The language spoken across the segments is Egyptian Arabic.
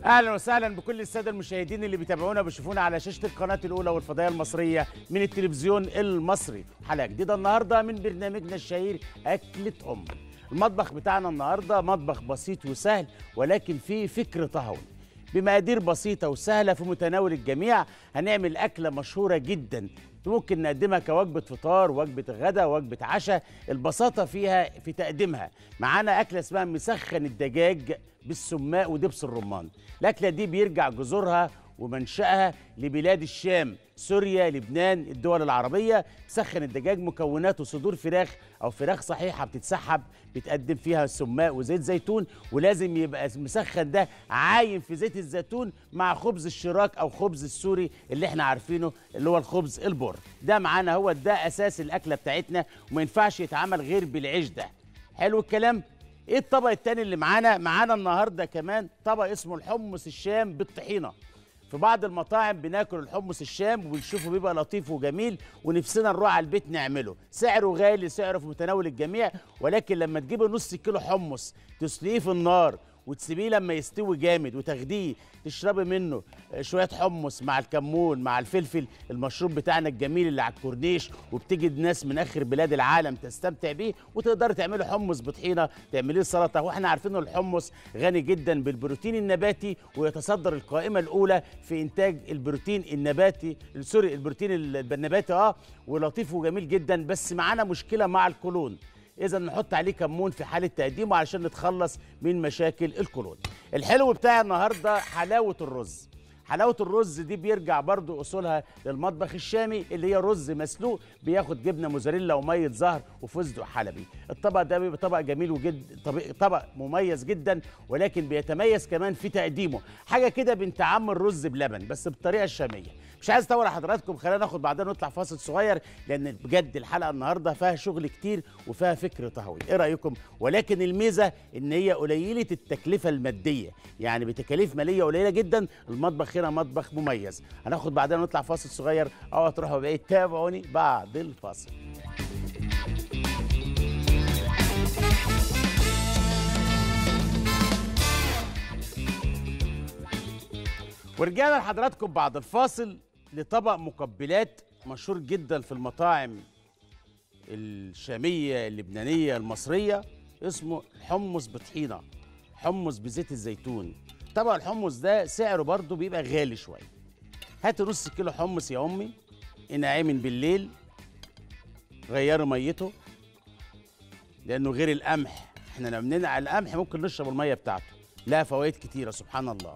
اهلا وسهلا بكل الساده المشاهدين اللي بيتابعونا وبيشوفونا على شاشه القناه الاولى والفضائيه المصريه من التلفزيون المصري حلقه جديده النهارده من برنامجنا الشهير اكله ام المطبخ بتاعنا النهارده مطبخ بسيط وسهل ولكن فيه فكر طهوي بمقادير بسيطه وسهله في متناول الجميع هنعمل اكله مشهوره جدا ممكن نقدمها كوجبة فطار وجبة غدا وجبة عشاء البساطة فيها في تقديمها معانا أكلة اسمها مسخن الدجاج بالسماء ودبس الرمان الأكلة دي بيرجع جذورها ومنشأها لبلاد الشام سوريا لبنان الدول العربية تسخن الدجاج مكوناته صدور فراخ أو فراخ صحيحة بتتسحب بتقدم فيها سماء وزيت زيتون ولازم يبقى المسخن ده عايم في زيت الزيتون مع خبز الشراك أو خبز السوري اللي احنا عارفينه اللي هو الخبز البر ده معانا هو ده أساس الأكلة بتاعتنا وما ينفعش يتعمل غير بالعيش ده حلو الكلام ايه الطبق التاني اللي معانا معانا النهارده كمان طبق اسمه الحمص الشام بالطحينه في بعض المطاعم بناكل الحمص الشام وبنشوفه بيبقى لطيف وجميل ونفسنا نروح على البيت نعمله سعره غالي سعره في متناول الجميع ولكن لما تجيب نص كيلو حمص تسلقيه في النار وتسيبيه لما يستوي جامد وتاخديه تشربي منه شويه حمص مع الكمون مع الفلفل المشروب بتاعنا الجميل اللي على الكورنيش وبتيجي الناس من اخر بلاد العالم تستمتع بيه وتقدري تعملي حمص بطحينه تعمليه سلطه واحنا عارفين ان الحمص غني جدا بالبروتين النباتي ويتصدر القائمه الاولى في انتاج البروتين النباتي سوري البروتين النباتي اه ولطيف وجميل جدا بس معانا مشكله مع الكولون اذا نحط عليه كمون في حاله تقديمه علشان نتخلص من مشاكل الكولون الحلو بتاعي النهارده حلاوه الرز حلاوه الرز دي بيرجع برضو اصولها للمطبخ الشامي اللي هي رز مسلوق بياخد جبنه موزاريلا وميه زهر وفستق حلبي الطبق ده بيبقى طبق جميل وجد طبق مميز جدا ولكن بيتميز كمان في تقديمه حاجه كده بنت عم الرز بلبن بس بالطريقه الشاميه مش عايز اطول على حضراتكم خلينا ناخد بعدين نطلع فاصل صغير لان بجد الحلقه النهارده فيها شغل كتير وفيها فكر طهوي ايه رايكم ولكن الميزه ان هي قليله التكلفه الماديه يعني بتكاليف ماليه قليله جدا المطبخ هنا مطبخ مميز هناخد بعدين نطلع فاصل صغير او تروحوا بعيد تابعوني بعد الفاصل ورجعنا لحضراتكم بعد الفاصل لطبق مقبلات مشهور جدا في المطاعم الشامية اللبنانية المصرية اسمه حمص بطحينة حمص بزيت الزيتون طبق الحمص ده سعره برضه بيبقى غالي شوية هات نص كيلو حمص يا أمي انقعيه من بالليل غيروا ميته لأنه غير القمح احنا لما بننقع القمح ممكن نشرب المية بتاعته لها فوائد كتيرة سبحان الله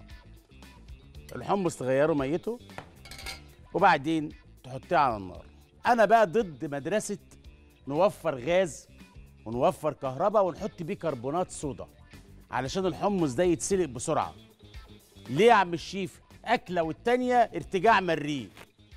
الحمص تغيره ميته وبعدين تحطيه على النار انا بقى ضد مدرسه نوفر غاز ونوفر كهرباء ونحط بيه كربونات صودا علشان الحمص ده يتسلق بسرعه ليه يا عم الشيف اكله والتانيه ارتجاع مريه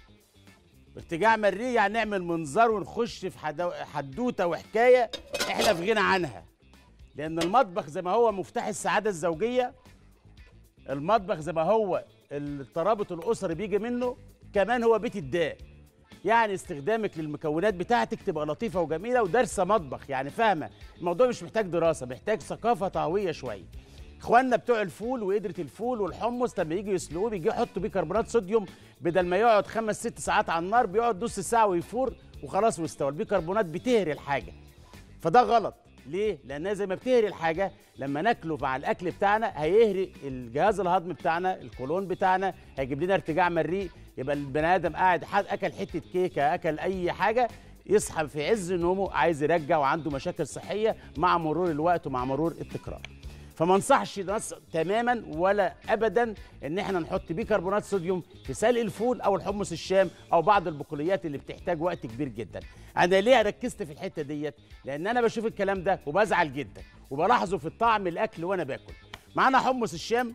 ارتجاع مريه يعني نعمل منظر ونخش في حدو... حدوته وحكايه احنا في غنى عنها لان المطبخ زي ما هو مفتاح السعاده الزوجيه المطبخ زي ما هو الترابط الاسري بيجي منه كمان هو بيت الداء يعني استخدامك للمكونات بتاعتك تبقى لطيفه وجميله ودارسه مطبخ يعني فاهمه الموضوع مش محتاج دراسه محتاج ثقافه طهويه شويه اخواننا بتوع الفول وقدره الفول والحمص لما يجي يسلقوه بيجي يحطوا بيه كربونات صوديوم بدل ما يقعد خمس ست ساعات على النار بيقعد نص ساعه ويفور وخلاص واستوى البيكربونات بتهري الحاجه فده غلط ليه؟ لأنها زي ما بتهري الحاجة لما ناكله مع الأكل بتاعنا هيهري الجهاز الهضمي بتاعنا الكولون بتاعنا هيجيب لنا ارتجاع مريء يبقى البني آدم قاعد أكل حتة كيكة أكل أي حاجة يصحى في عز نومه عايز يرجع وعنده مشاكل صحية مع مرور الوقت ومع مرور التكرار فما انصحش ناس تماما ولا ابدا ان احنا نحط بيكربونات صوديوم في سلق الفول او الحمص الشام او بعض البقوليات اللي بتحتاج وقت كبير جدا انا ليه ركزت في الحته ديت لان انا بشوف الكلام ده وبزعل جدا وبلاحظه في الطعم الاكل وانا باكل معانا حمص الشام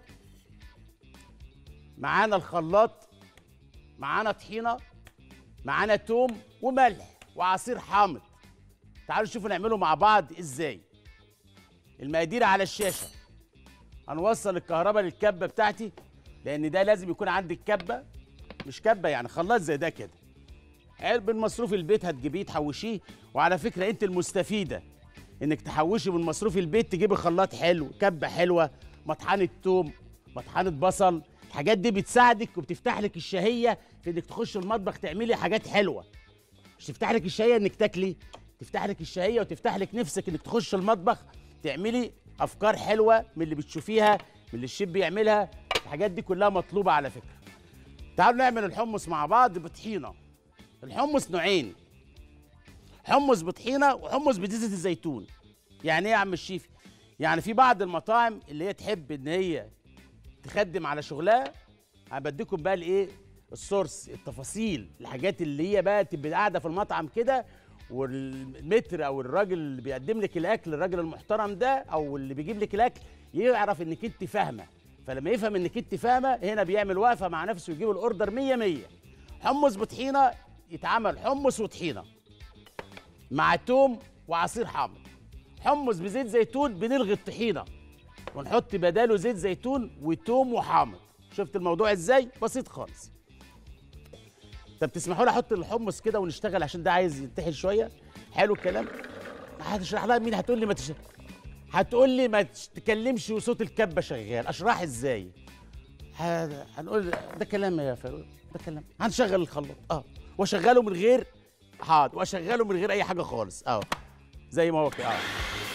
معانا الخلاط معانا طحينه معانا توم وملح وعصير حامض تعالوا شوفوا نعمله مع بعض ازاي المقادير على الشاشه هنوصل الكهرباء للكبه بتاعتي لان ده لازم يكون عندك كبه مش كبه يعني خلاط زي ده كده علب من مصروف البيت هتجيبيه تحوشيه وعلى فكره انت المستفيده انك تحوشي من مصروف البيت تجيبي خلاط حلو كبه حلوه مطحنه توم مطحنه بصل الحاجات دي بتساعدك وبتفتح لك الشهيه في انك تخش المطبخ تعملي حاجات حلوه مش تفتح لك الشهيه انك تاكلي تفتح لك الشهيه وتفتح لك نفسك انك تخش المطبخ تعملي افكار حلوه من اللي بتشوفيها من اللي الشيف بيعملها الحاجات دي كلها مطلوبه على فكره تعالوا نعمل الحمص مع بعض بطحينه الحمص نوعين حمص بطحينه وحمص بزيت الزيتون يعني ايه يا عم الشيف يعني في بعض المطاعم اللي هي تحب ان هي تخدم على شغلها انا بديكم بقى الايه السورس التفاصيل الحاجات اللي هي بقى تبقى قاعده في المطعم كده والمتر او الراجل اللي بيقدم لك الاكل الراجل المحترم ده او اللي بيجيب لك الاكل يعرف انك انت فاهمه فلما يفهم انك انت فاهمه هنا بيعمل وقفه مع نفسه يجيب الاوردر 100 100 حمص بطحينه يتعمل حمص وطحينه مع توم وعصير حامض حمص بزيت زيتون بنلغي الطحينه ونحط بداله زيت زيتون وتوم وحامض شفت الموضوع ازاي بسيط خالص طب تسمحوا لي احط الحمص كده ونشتغل عشان ده عايز ينتحل شويه حلو الكلام هتشرح لها مين هتقول لي ما تش... هتقول لي ما تتكلمش وصوت الكبه شغال اشرح ازاي ه- هنقول ده كلام يا فاروق ده كلام هنشغل الخلاط اه واشغله من غير حاضر واشغله من غير اي حاجه خالص اه زي ما هو كده اه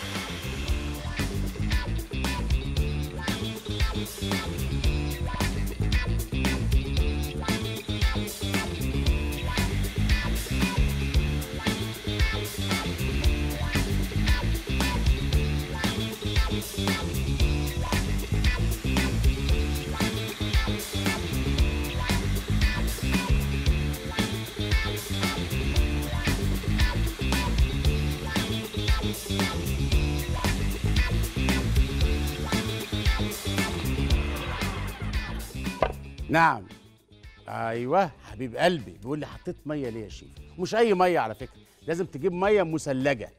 نعم ايوه حبيب قلبي بيقول لي حطيت ميه ليه يا شيف مش اي ميه على فكره لازم تجيب ميه مثلجه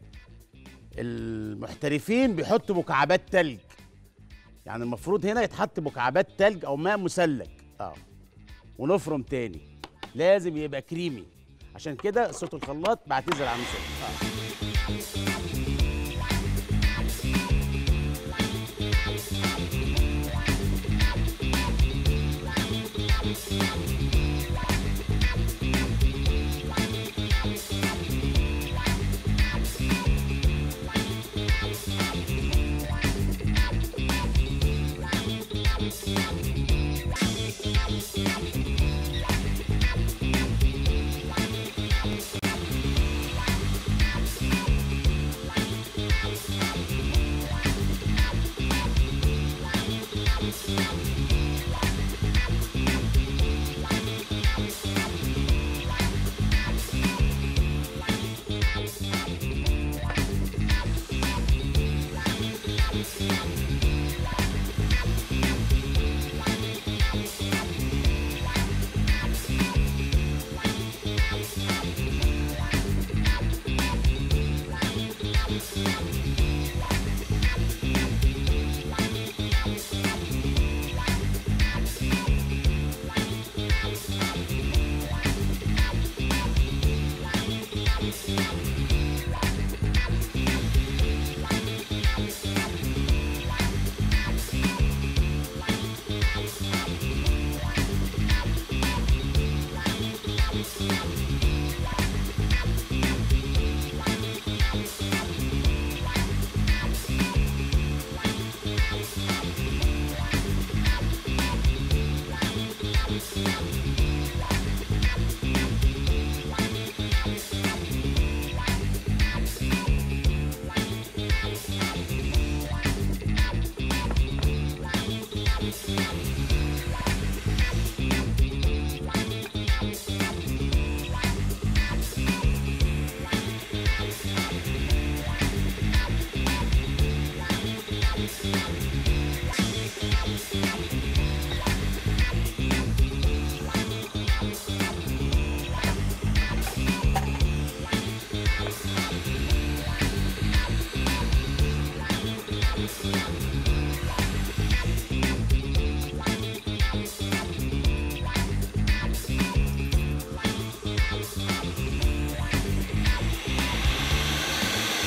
المحترفين بيحطوا مكعبات تلج يعني المفروض هنا يتحط مكعبات تلج او ماء مثلج اه ونفرم تاني لازم يبقى كريمي عشان كده صوت الخلاط بعتذر عن صوت آه.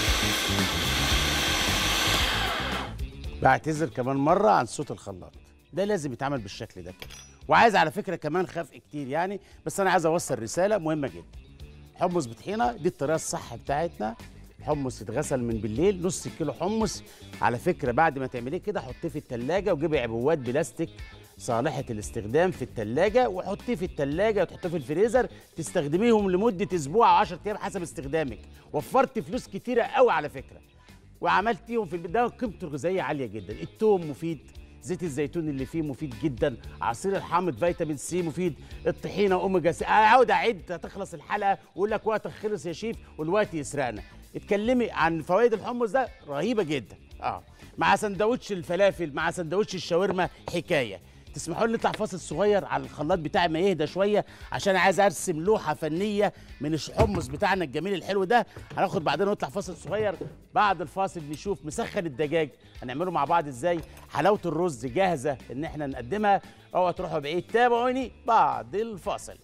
بعتذر كمان مرة عن صوت الخلاط ده لازم يتعمل بالشكل ده كده وعايز على فكره كمان خفق كتير يعني بس انا عايز اوصل رساله مهمه جدا حمص بطحينه دي الطريقه الصح بتاعتنا حمص يتغسل من بالليل نص كيلو حمص على فكره بعد ما تعمليه كده حطيه في التلاجة وجيبي عبوات بلاستيك صالحة الاستخدام في التلاجة وحطيه في التلاجة وتحطيه في الفريزر تستخدميهم لمدة أسبوع أو 10 أيام حسب استخدامك وفرت فلوس كتيرة قوي على فكرة وعملتيهم في البيت ده قيمته الغذائية عالية جدا التوم مفيد زيت الزيتون اللي فيه مفيد جدا عصير الحامض فيتامين سي مفيد الطحينه اوميجا سي اقعد اعد هتخلص الحلقه واقول لك وقتك خلص يا شيف والوقت يسرقنا اتكلمي عن فوائد الحمص ده رهيبه جدا اه مع سندوتش الفلافل مع سندوتش الشاورما حكايه تسمحوا لي نطلع فاصل صغير على الخلاط بتاعي ما يهدى شويه عشان عايز ارسم لوحه فنيه من الحمص بتاعنا الجميل الحلو ده هناخد بعدين نطلع فاصل صغير بعد الفاصل نشوف مسخن الدجاج هنعمله مع بعض ازاي حلاوه الرز جاهزه ان احنا نقدمها اوعوا تروحوا بعيد تابعوني بعد الفاصل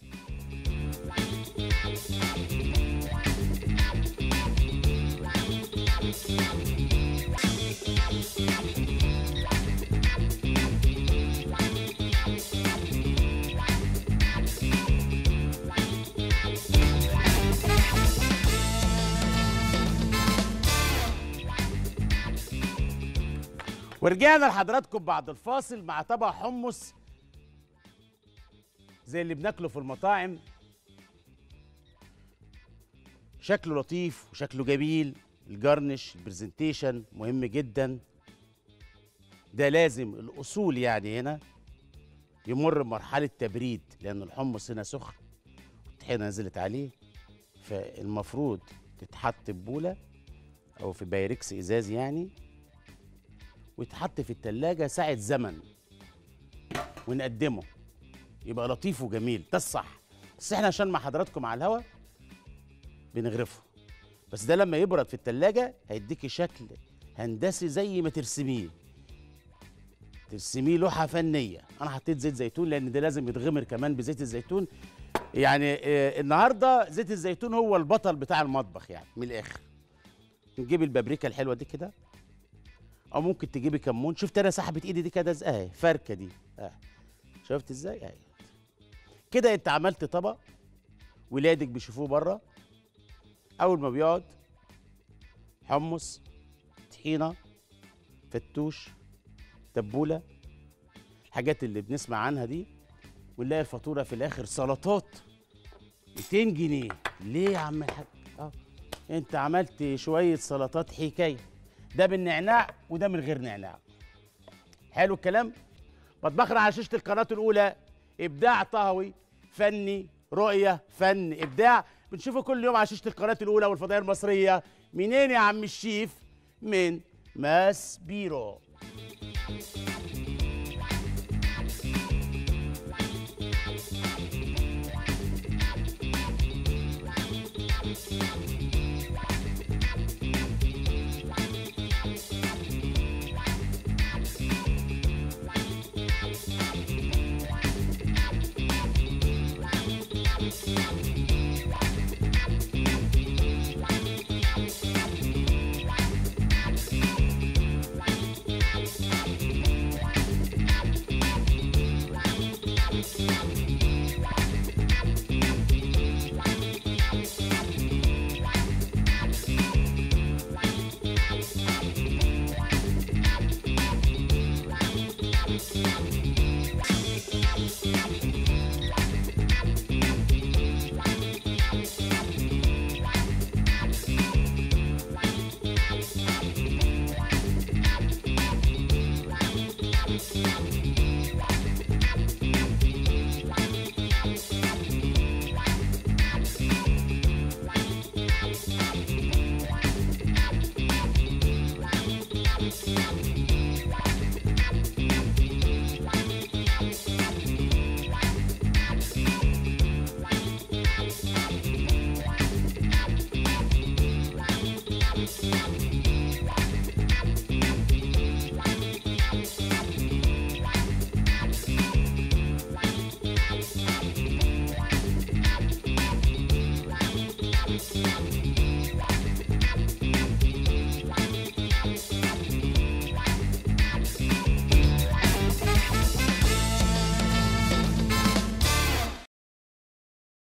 ورجعنا لحضراتكم بعد الفاصل مع طبق حمص زي اللي بناكله في المطاعم شكله لطيف وشكله جميل الجرنش البرزنتيشن مهم جدا ده لازم الاصول يعني هنا يمر بمرحله تبريد لان الحمص هنا سخن والطحينه نزلت عليه فالمفروض تتحط ببوله او في بايركس ازاز يعني ويتحط في التلاجة ساعة زمن ونقدمه يبقى لطيف وجميل ده الصح بس احنا عشان مع حضراتكم على الهوا بنغرفه بس ده لما يبرد في التلاجة هيديكي شكل هندسي زي ما ترسميه ترسميه لوحة فنية أنا حطيت زيت زيتون لأن ده لازم يتغمر كمان بزيت الزيتون يعني آه النهاردة زيت الزيتون هو البطل بتاع المطبخ يعني من الآخر نجيب البابريكا الحلوة دي كده او ممكن تجيبي كمون شفت انا سحبت ايدي دي كده اهي فركه دي اه شفت ازاي اهي كده انت عملت طبق ولادك بيشوفوه بره اول ما بيقعد حمص طحينه فتوش تبوله الحاجات اللي بنسمع عنها دي ونلاقي الفاتوره في الاخر سلطات 200 جنيه ليه يا عم الحاج اه انت عملت شويه سلطات حكايه ده بالنعناع وده من غير نعناع حلو الكلام مطبخنا على شاشه القناه الاولى ابداع طهوي فني رؤيه فن ابداع بنشوفه كل يوم على شاشه القناه الاولى والفضائيه المصريه منين يا عم الشيف من ماس بيرو